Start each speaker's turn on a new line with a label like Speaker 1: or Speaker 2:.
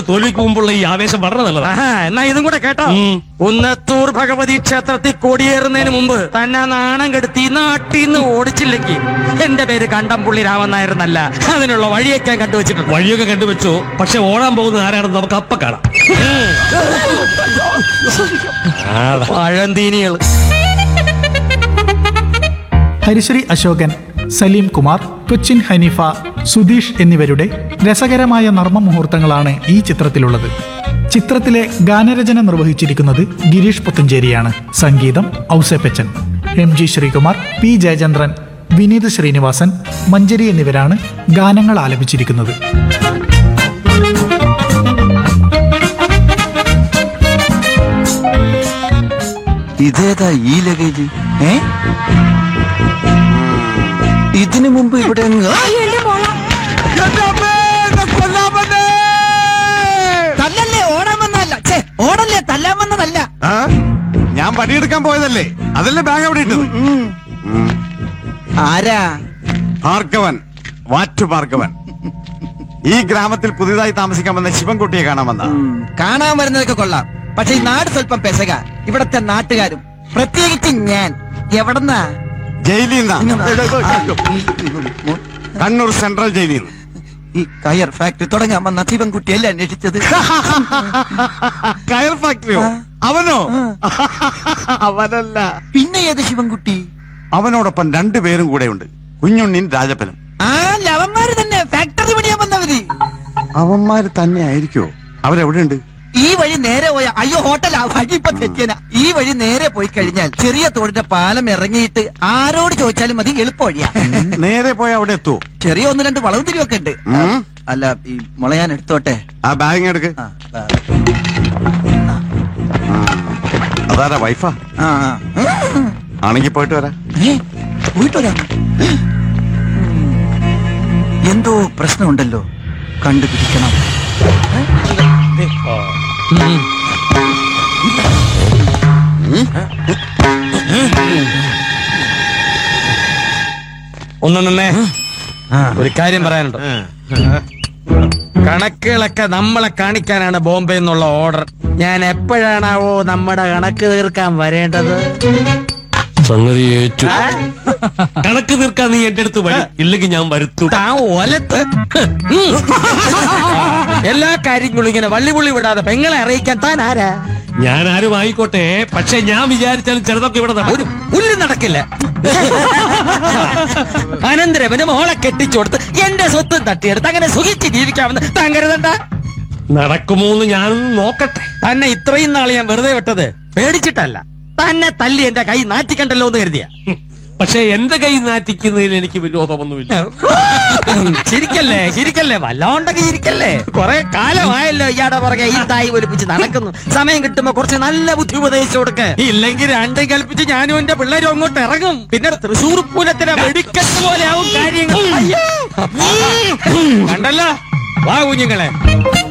Speaker 1: ഒരു തോൽവിക്ക് മുമ്പുള്ള ഈ ആവേശം വളരെ നല്ലതാണ്
Speaker 2: ആഹാ, എന്നാ ഇതും കൂടെ കേട്ടോ
Speaker 1: ഉം.
Speaker 2: ഉന്നത്തൂർ ഭഗവതി ക്ഷേത്രത്തിൽ കൊടിയേറുന്നതിന് മുമ്പ് തന്നെ നാണം കെടുത്തി നാട്ടിൽ നിന്ന് ഓടിച്ചില്ലെങ്കിൽ എന്റെ പേര് കണ്ടംപുള്ളി രാമൻ നായരെന്നല്ല അതിനുള്ള വഴിയൊക്കെ ഞാൻ കണ്ടുവച്ചിട്ടുണ്ട്
Speaker 1: വഴിയൊക്കെ കണ്ടുവെച്ചോ പക്ഷെ ഓടാൻ പോകുന്ന ആരാണെന്ന് നമുക്ക് അപ്പ കാണാം ആടാ.
Speaker 2: പഴന്തീനികൾ
Speaker 3: ഹരിശ്രീ അശോകൻ സലീം കുമാർ കൊച്ചിൻ ഹനീഫ സുധീഷ് എന്നിവരുടെ രസകരമായ നർമ്മ മുഹൂർത്തങ്ങളാണ് ഈ ചിത്രത്തിലുള്ളത് ചിത്രത്തിലെ ഗാനരചന നിർവഹിച്ചിരിക്കുന്നത് ഗിരീഷ് പുത്തഞ്ചേരിയാണ് സംഗീതം Ouseppachan M G Sreekumar P Jayachandran Vineeth Sreenivasan Manjari എന്നിവരാണ് ഗാനങ്ങൾ ആലപിച്ചിരിക്കുന്നത്
Speaker 4: ഇതേതാ ഈ ലഗേജ് ഏ ഇതിനു മുമ്പ് ഇവിടെ അങ്ങ് ആ!
Speaker 5: തല്ലല്ലേ ഓടാൻ വന്നതല്ല ഛേ ഓടല്ലേ തല്ലാൻ വന്നതല്ല
Speaker 6: ആ? ഞാൻ പണിയെടുക്കാൻ പോയതല്ലേ അതല്ലേ ബാഗ് അവിടെ ഇട്ടത്
Speaker 4: ആരാ
Speaker 6: ഭാർഗവൻ വാറ്റു ഭാർഗവൻ ഈ ഗ്രാമത്തിൽ പുതിയതായി താമസിക്കാൻ വന്ന ശിവൻകുട്ടിയെ കാണാൻ വന്ന
Speaker 4: ഉം, കാണാൻ വരുന്നതൊക്കെ കൊള്ളാം പക്ഷെ ഈ നാട് സ്വല്പം പെശക ഇവിടത്തെ നാട്ടുകാരും പ്രത്യേകിച്ച് ഞാൻ എവിടെന്നാ
Speaker 6: ജയിലിൽ നിന്നാ കണ്ണൂർ സെൻട്രൽ ജയിലിൽ നിന്ന്
Speaker 4: ഈ കയർ ഫാക്ടറി തുടങ്ങാൻ വന്ന ശിവൻകുട്ടിയല്ലേ അന്വേഷിച്ചത്
Speaker 6: കയർ ഫാക്ടറിയോ അവനോ അവനല്ല
Speaker 4: പിന്നെ ഏത് ശിവൻകുട്ടി
Speaker 6: അവനോടൊപ്പം രണ്ടുപേരും കൂടെ ഉണ്ട് കുഞ്ഞുണ്ണിൻ രാജപ്പനും
Speaker 4: ആ ലവന്മാര് തന്നെ ഫാക്ടറി പണിയാൻ വന്നവര്
Speaker 6: അവന്മാര് തന്നെ ആയിരിക്കോ അവരെവിടെയുണ്ട്
Speaker 4: ഈ വഴി നേരെ പോയ അയ്യോ ഹോട്ടലാ വഴി ഇപ്പൊ തെറ്റിയന ഈ വഴി നേരെ പോയി കഴിഞ്ഞാൽ ചെറിയ തോടിന്റെ പാലം ഇറങ്ങിയിട്ട് ആരോട് ചോദിച്ചാലും മതി എളുപ്പ വഴിയാ
Speaker 6: നേരെ പോയ അവിടെ എത്തുവോ
Speaker 4: ചെറിയ ഒന്ന് രണ്ട് വളവും തിരിവൊക്കെ ഉണ്ട്
Speaker 6: ഉം.
Speaker 4: അല്ല ഈ മുളയാൻ എടുത്തോട്ടെ
Speaker 6: ആ ബാഗ് എടുക്ക്
Speaker 4: ആ, ആ,
Speaker 6: അതാരാ വൈഫാ
Speaker 4: ആ, ആ.
Speaker 6: ആണെങ്കി പോയിട്ട് വരാം
Speaker 4: ഏ, പോയിട്ട് വരാം ഉം. എന്തോ പ്രശ്നമുണ്ടല്ലോ കണ്ടുപിടിക്കണം
Speaker 2: ഒന്ന് നിന്നേ ഒരു കാര്യം പറയാനുണ്ട് കണക്കുകളൊക്കെ നമ്മളെ കാണിക്കാനാണ് ബോംബെ എന്നുള്ള ഓർഡർ ഞാൻ എപ്പോഴാണാവോ നമ്മുടെ കണക്ക് തീർക്കാൻ വരേണ്ടത്
Speaker 1: സംഗതി ഏറ്റു കണക്ക് തീർക്കാൻ നീ എന്റെ അടുത്ത് വഴി ഇല്ലെങ്കിൽ ഞാൻ വരുത്തു
Speaker 2: താൻ ഒലത്ത് ഉം. എല്ലാ കാര്യങ്ങളും ഇങ്ങനെ വള്ളിപുള്ളി വിടാതെ പെങ്ങളെ അറിയിക്കാൻ താൻ ആരാ
Speaker 1: ഞാൻ ആരും ആയിക്കോട്ടെ പക്ഷെ ഞാൻ വിചാരിച്ചാലും ചിലതൊക്കെ ഇവിടെ
Speaker 2: ഒരു
Speaker 1: നടക്കും
Speaker 2: പുല്ല് നടക്കില്ല അനന്തരവന് മോളെ കെട്ടിച്ചുകൊടുത്ത് എന്റെ സ്വത്തും തട്ടിയെടുത്ത് അങ്ങനെ സുഖിച്ച് ജീവിക്കാമെന്ന് താൻ കരുതണ്ട
Speaker 1: നടക്കുമോന്ന് ഞാനൊന്ന് നോക്കട്ടെ
Speaker 2: തന്നെ ഇത്രയും നാൾ ഞാൻ വെറുതെ വിട്ടത് പേടിച്ചിട്ടല്ല തന്നെ തല്ലി എന്റെ കൈ നാറ്റിക്കണ്ടല്ലോ എന്ന് കരുതിയ
Speaker 1: പക്ഷെ എന്റെ കൈ നാറ്റിക്കുന്നതിൽ എനിക്ക് വിരോധമൊന്നുമില്ല
Speaker 2: ചിരിക്കല്ലേ ചിരിക്കല്ലേ വല്ലാണ്ടൊക്കെ ചിരിക്കല്ലേ കുറെ കാലമായല്ലോ ഇയാടെ പുറകെ ഈ തായി ഒലിപ്പിച്ച് നടക്കുന്നു സമയം കിട്ടുമ്പോ കുറച്ച് നല്ല ബുദ്ധി ഉപദേശിച്ചു കൊടുക്ക ഇല്ലെങ്കിൽ രണ്ടും കൽപ്പിച്ച് ഞാനും എന്റെ പിള്ളേരും അങ്ങോട്ട് ഇറങ്ങും പിന്നെ തൃശൂർ പൂരത്തിനെ വെടിക്കെട്ട് പോലെ ആവും കാര്യങ്ങൾ അയ്യോ. കണ്ടല്ലോ വാ കുഞ്ഞുങ്ങളെ